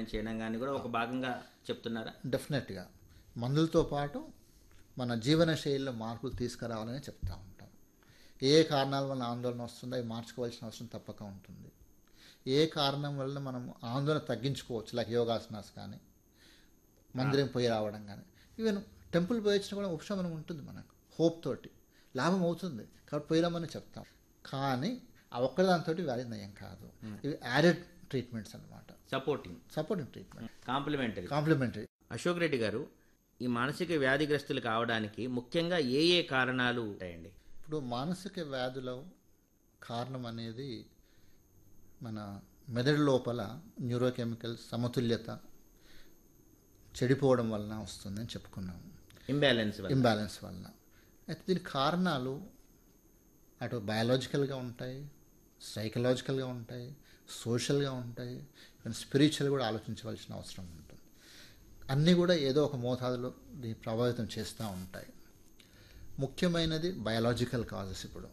treatment చేయడం కానీ కూడా ఒక భాగంగా చెప్తున్నారా డెఫినెట్గా మందులతో పాటు మన జీవన శైలిలో మార్పులు తీసుకురావాలని చెప్తా ఉంటాం ఏ కారణాల వల్ల ఆందోళన వస్తుందో అవి మార్చుకోవాల్సిన అవసరం తప్పక ఉంటుంది ఏ కారణం వల్ల మనం ఆందోళన తగ్గించుకోవచ్చు లైక్ యోగాసనాస్ కానీ మందిరం పోయి రావడం కానీ ఈవెన్ టెంపుల్ పోయి వచ్చినా కూడా ఉపశమనం ఉంటుంది మనకు హోప్ తోటి లాభం అవుతుంది కాబట్టి పోయిరామని చెప్తాం కానీ ఆ ఒక్కదాంతో వ్యాధి నయం కాదు ఇవి యాడెడ్ ట్రీట్మెంట్స్ అనమాట supporting supporting treatment complementary complementary Ashok Reddy garu ఈ మానసిక వ్యాధిగ్రస్తులు కావడానికి ముఖ్యంగా ఏ ఏ కారణాలు ఉంటాయండి ఇప్పుడు మానసిక వ్యాధుల కారణం అనేది మన మెదడు లోపల న్యూరోకెమికల్ సమతుల్యత చెడిపోవడం వలన వస్తుందని చెప్పుకున్నాము ఇంబ్యాలెన్స్ వల్ల ఇంబ్యాలెన్స్ వలన అయితే దీని కారణాలు అటు బయాలజికల్గా ఉంటాయి సైకలాజికల్గా ఉంటాయి సోషల్గా ఉంటాయి అండ్ స్పిరిచువల్ కూడా ఆలోచించవలసిన అవసరం ఉంటుంది అన్నీ కూడా ఏదో ఒక మోతాదులో దీన్ని ప్రభావితం చేస్తూ ఉంటాయి ముఖ్యమైనది బయాలజికల్ కాజెస్ ఇప్పుడు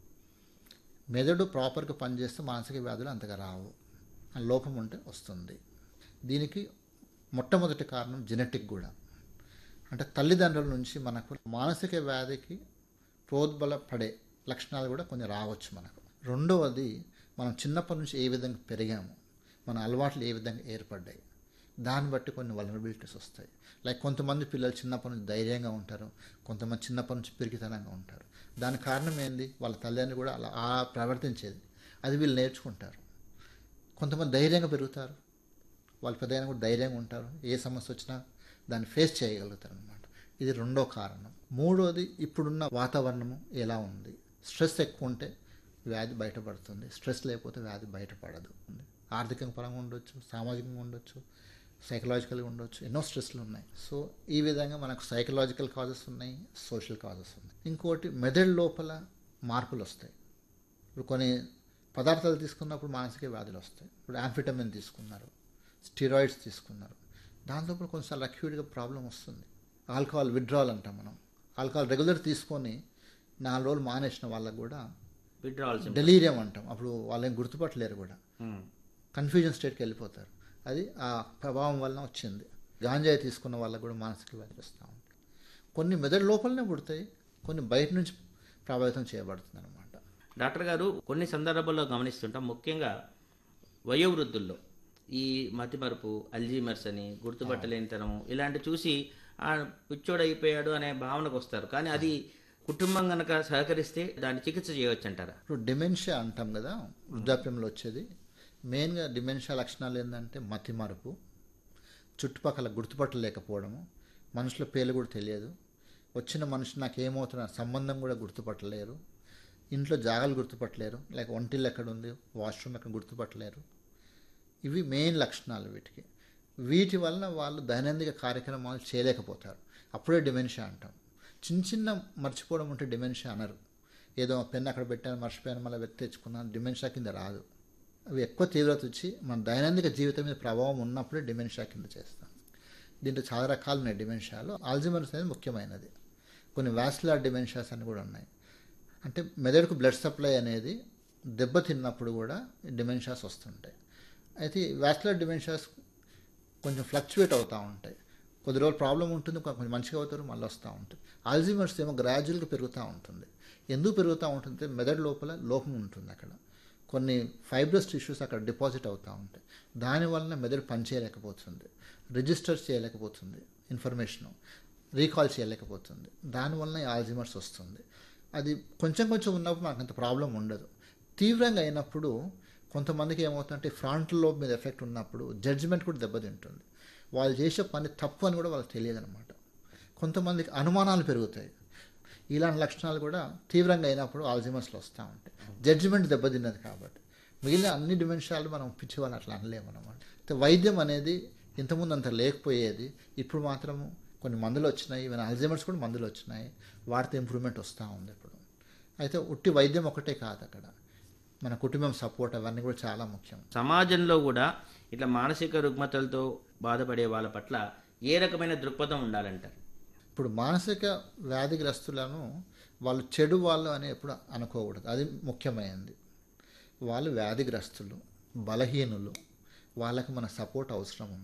మెదడు ప్రాపర్గా పనిచేస్తే మానసిక వ్యాధులు అంతగా రావు ఆ లోపం ఉంటే వస్తుంది దీనికి మొట్టమొదటి కారణం జెనెటిక్ కూడా అంటే తల్లిదండ్రుల నుంచి మనకు మానసిక వ్యాధికి ప్రోద్బల పడే లక్షణాలు కూడా కొన్ని రావచ్చు మనకు రెండవది మనం చిన్నప్పటి నుంచి ఏ విధంగా పెరిగాము మన అలవాట్లు ఏ విధంగా ఏర్పడ్డాయి దాన్ని బట్టి కొన్ని వలనబిలిటీస్ వస్తాయి లైక్ కొంతమంది పిల్లలు చిన్నప్పటి నుంచి ధైర్యంగా ఉంటారు కొంతమంది చిన్నప్పటి నుంచి పిరికితనంగా ఉంటారు దాని కారణం ఏంది వాళ్ళ తల్లిదండ్రులు కూడా అలా ఆ ప్రవర్తించేది అది వీళ్ళు నేర్చుకుంటారు కొంతమంది ధైర్యంగా పెరుగుతారు వాళ్ళు పెద్దగా కూడా ధైర్యంగా ఉంటారు ఏ సమస్య వచ్చినా దాన్ని ఫేస్ చేయగలుగుతారు అనమాట ఇది రెండో కారణం మూడోది ఇప్పుడున్న వాతావరణము ఎలా ఉంది స్ట్రెస్ ఎక్కువ ఉంటే వ్యాధి బయటపడుతుంది స్ట్రెస్ లేకపోతే వ్యాధి బయటపడదు ఆర్థికంగా పరంగా ఉండొచ్చు సామాజికంగా ఉండొచ్చు సైకలాజికల్గా ఉండొచ్చు ఎన్నో స్ట్రెస్లు ఉన్నాయి సో ఈ విధంగా మనకు సైకలాజికల్ కాజెస్ ఉన్నాయి సోషల్ కాజెస్ ఉన్నాయి ఇంకోటి మెదడు లోపల మార్పులు వస్తాయి ఇప్పుడు కొన్ని పదార్థాలు తీసుకున్నప్పుడు మానసిక వ్యాధులు వస్తాయి ఇప్పుడు యాంఫిటమిన్ తీసుకున్నారు స్టిరాయిడ్స్ తీసుకున్నారు దాంతో కూడా కొంచెం అక్యూట్గా ప్రాబ్లం వస్తుంది ఆల్కహాల్ విత్డ్రాల్ అంటాం మనం ఆల్కహాల్ రెగ్యులర్ తీసుకొని నాలుగు రోజులు మానేసిన వాళ్ళకు కూడా విత్డ్రావల్స్ డెలీరియం అంటాం అప్పుడు వాళ్ళేం గుర్తుపట్టలేరు కూడా కన్ఫ్యూజన్ స్టేట్కి వెళ్ళిపోతారు అది ఆ ప్రభావం వలన వచ్చింది గాంజాయి తీసుకున్న వాళ్ళకు కూడా మానసిక వ్యాధి వస్తూ ఉంటాయి కొన్ని మెదడు లోపలనే పుడతాయి కొన్ని బయట నుంచి ప్రభావితం చేయబడుతుంది అనమాట డాక్టర్ గారు కొన్ని సందర్భాల్లో గమనిస్తుంటాం ముఖ్యంగా వయోవృద్ధుల్లో ఈ మతిమరుపు అల్జీమర్స్ అని గుర్తుపట్టలేనితనం ఇలాంటి చూసి ఆ పిచ్చోడు అయిపోయాడు అనే భావనకు వస్తారు కానీ అది కుటుంబం కనుక సహకరిస్తే దాన్ని చికిత్స చేయవచ్చు అంటారా ఇప్పుడు డిమెన్షియా అంటాం కదా వృద్ధాప్యంలో వచ్చేది మెయిన్గా డిమెన్షియా లక్షణాలు ఏంటంటే మతి మరుపు చుట్టుపక్కల గుర్తుపట్టలేకపోవడము మనుషుల పేర్లు కూడా తెలియదు వచ్చిన మనిషి నాకు ఏమవుతున్న సంబంధం కూడా గుర్తుపట్టలేరు ఇంట్లో జాగాలు గుర్తుపట్టలేరు లేక ఒంటిల్లు ఎక్కడ ఉంది వాష్రూమ్ ఎక్కడ గుర్తుపట్టలేరు ఇవి మెయిన్ లక్షణాలు వీటికి వీటి వలన వాళ్ళు దైనందిక కార్యక్రమాలు చేయలేకపోతారు అప్పుడే డిమెన్షియా అంటాం చిన్న చిన్న మర్చిపోవడం ఉంటే డిమెన్షియా అనరు ఏదో పెన్ అక్కడ పెట్టాను మర్చిపోయాను మళ్ళీ వెతి తెచ్చుకున్నాను డిమెన్షియా కింద రాదు అవి ఎక్కువ తీవ్రత వచ్చి మన దైనందిక జీవితం మీద ప్రభావం ఉన్నప్పుడే డిమెన్షియా కింద చేస్తాం దీంట్లో చాలా రకాలు ఉన్నాయి డిమెన్షియాలో ఆల్జిమర్స్ అనేది ముఖ్యమైనది కొన్ని వాస్కులర్ డిమెన్షియాస్ అని కూడా ఉన్నాయి అంటే మెదడుకు బ్లడ్ సప్లై అనేది దెబ్బతిన్నప్పుడు కూడా డిమెన్షియాస్ వస్తుంటాయి అయితే వాస్కులర్ డిమెన్షియాస్ కొంచెం ఫ్లక్చువేట్ అవుతూ ఉంటాయి కొద్ది రోజులు ప్రాబ్లం ఉంటుంది కొంచెం మంచిగా అవుతారు మళ్ళీ వస్తూ ఉంటుంది ఆల్జిమర్స్ ఏమో గ్రాడ్యువల్గా పెరుగుతూ ఉంటుంది ఎందుకు పెరుగుతూ ఉంటుంది మెదడు లోపల లోపం ఉంటుంది అక్కడ కొన్ని ఫైబ్రస్ టిష్యూస్ అక్కడ డిపాజిట్ అవుతూ ఉంటాయి దానివలన మెదడు పనిచేయలేకపోతుంది రిజిస్టర్ చేయలేకపోతుంది ఇన్ఫర్మేషను రీకాల్ చేయలేకపోతుంది దానివలన ఆల్జిమర్స్ వస్తుంది అది కొంచెం కొంచెం ఉన్నప్పుడు మనకు అంత ప్రాబ్లం ఉండదు తీవ్రంగా అయినప్పుడు కొంతమందికి ఏమవుతుందంటే ఫ్రంట్ లోబ్ మీద ఎఫెక్ట్ ఉన్నప్పుడు జడ్జిమెంట్ కూడా దెబ్బతింటుంది వాళ్ళు చేసే పని తప్పు అని కూడా వాళ్ళకి తెలియదు అనమాట కొంతమందికి అనుమానాలు పెరుగుతాయి ఇలాంటి లక్షణాలు కూడా తీవ్రంగా అయినప్పుడు ఆల్జిమర్స్లో వస్తూ ఉంటాయి జడ్జిమెంట్ దెబ్బతిన్నది కాబట్టి మిగిలిన అన్ని డిమెన్షియాలు మనం పిచ్చి వాళ్ళు అట్లా అనలేము అనమాట అయితే వైద్యం అనేది ఇంతకుముందు అంత లేకపోయేది ఇప్పుడు మాత్రము కొన్ని మందులు వచ్చినాయి ఈవెన్ అల్జైమర్స్ కూడా మందులు వచ్చినాయి వాటితో ఇంప్రూవ్మెంట్ వస్తూ ఉంది ఇప్పుడు అయితే ఉట్టి వైద్యం ఒకటే కాదు అక్కడ మన కుటుంబం సపోర్ట్ అవన్నీ కూడా చాలా ముఖ్యం సమాజంలో కూడా ఇట్లా మానసిక రుగ్మతలతో బాధపడే వాళ్ళ పట్ల ఏ రకమైన దృక్పథం ఉండాలంటారు ఇప్పుడు మానసిక వ్యాధిగ్రస్తులను వాళ్ళు చెడు వాళ్ళు అని ఎప్పుడు అనుకోకూడదు అది ముఖ్యమైనది వాళ్ళు వ్యాధిగ్రస్తులు బలహీనులు వాళ్ళకి మన సపోర్ట్ అవసరం ఉంది